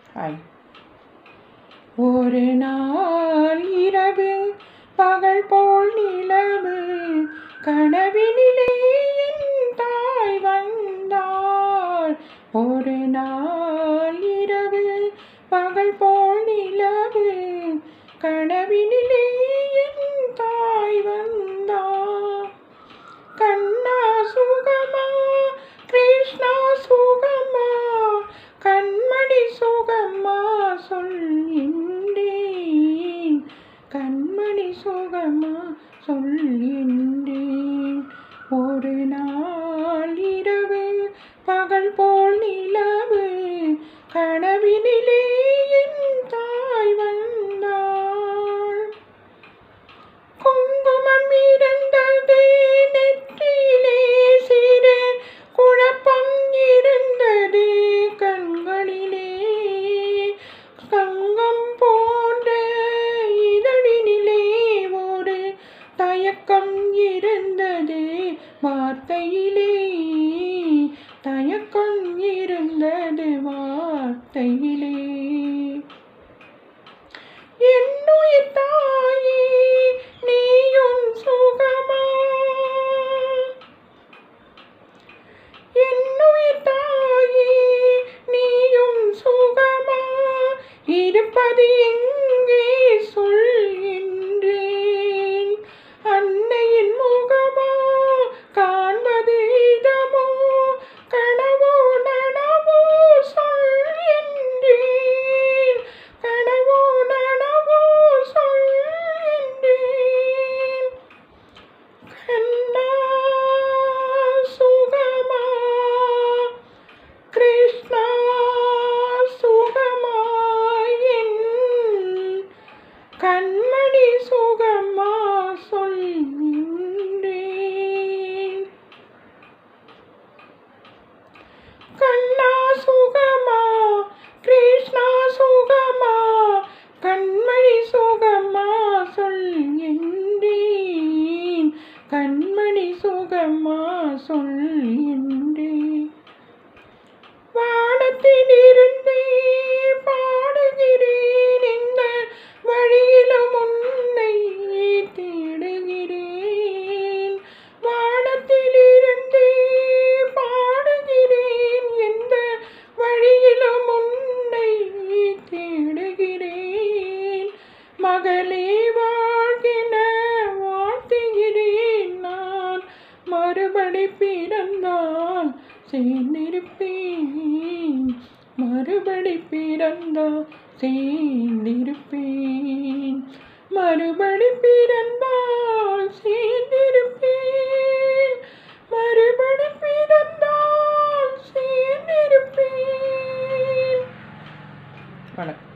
hi ஒரு நாள் இரவு பகல் போல் நிலவு கனவினிலே என் தாய் வந்தாள் ஒரு நாள் இரவு பகல் போல் நிலவு கனவினிலே என் தாய் வந்தாள் கண்ணா சுகமா கிருஷ்ணா சுகமா கண்மணி சுகமா சொல்கின்றேன் கண்மணி சுகமா சொல்கின்றேன் ஒரு நாள் இரவு பகல் போல் நிலவு கனவினிலே என் தாய் வந்தாள் குங்குமம் இருந்தது நெற்றியிலே சிறு குழப்பம் இருந்தது கண்களிலே தங்கம் போன்ற இதழினிலே ஒரு தயக்கம் இருந்தது வார்த்தையிலே தயக்கம் இருந்தது வார்த்தையிலே என்னுயிர் தாயே நீயும் சுகமா என்னுயிர் தாயே நீயும் சுகமா இருப்பது எங்கே சொல்கின்றேன் அன்னையின் முகமா காண்பது இதமோ கனவோ நனவோ சொல்கின்றேன் கனவோ நனவோ சொல்கின்றேன் கண்ணா சுகமா கிருஷ்ணா சுகமா என் கண்மணி சுகமா சொல்கின்றேன் கண்ணா சுகமா கிருஷ்ணா சுகமா கண்மணி சுகமா சொல்கின்றேன் கண்மணி சுகமா சொல்கின்றேன் வானத்திலிருந்தே பாடுகிறேன் இந்த வழியிலும் உன்னை தேடுகிறேன் வானத்திலிருந்தே பாடுகிறேன் எந்த வழியிலும் உன்னை தேடுகிறேன் மகளே வாழ்கின வாழ்த்துகிறேன் நான் மறுபடி பிறந்தால் சேர்ந்திருப்பேன் மறுபடி பிறந்தால் சேர்ந்திருப்பேன் மறுபடி பிறந்தால் சேர்ந்திருப்பேன் மறுபடி பிறந்தால் சேர்ந்திருப்பேன் வணக்கம்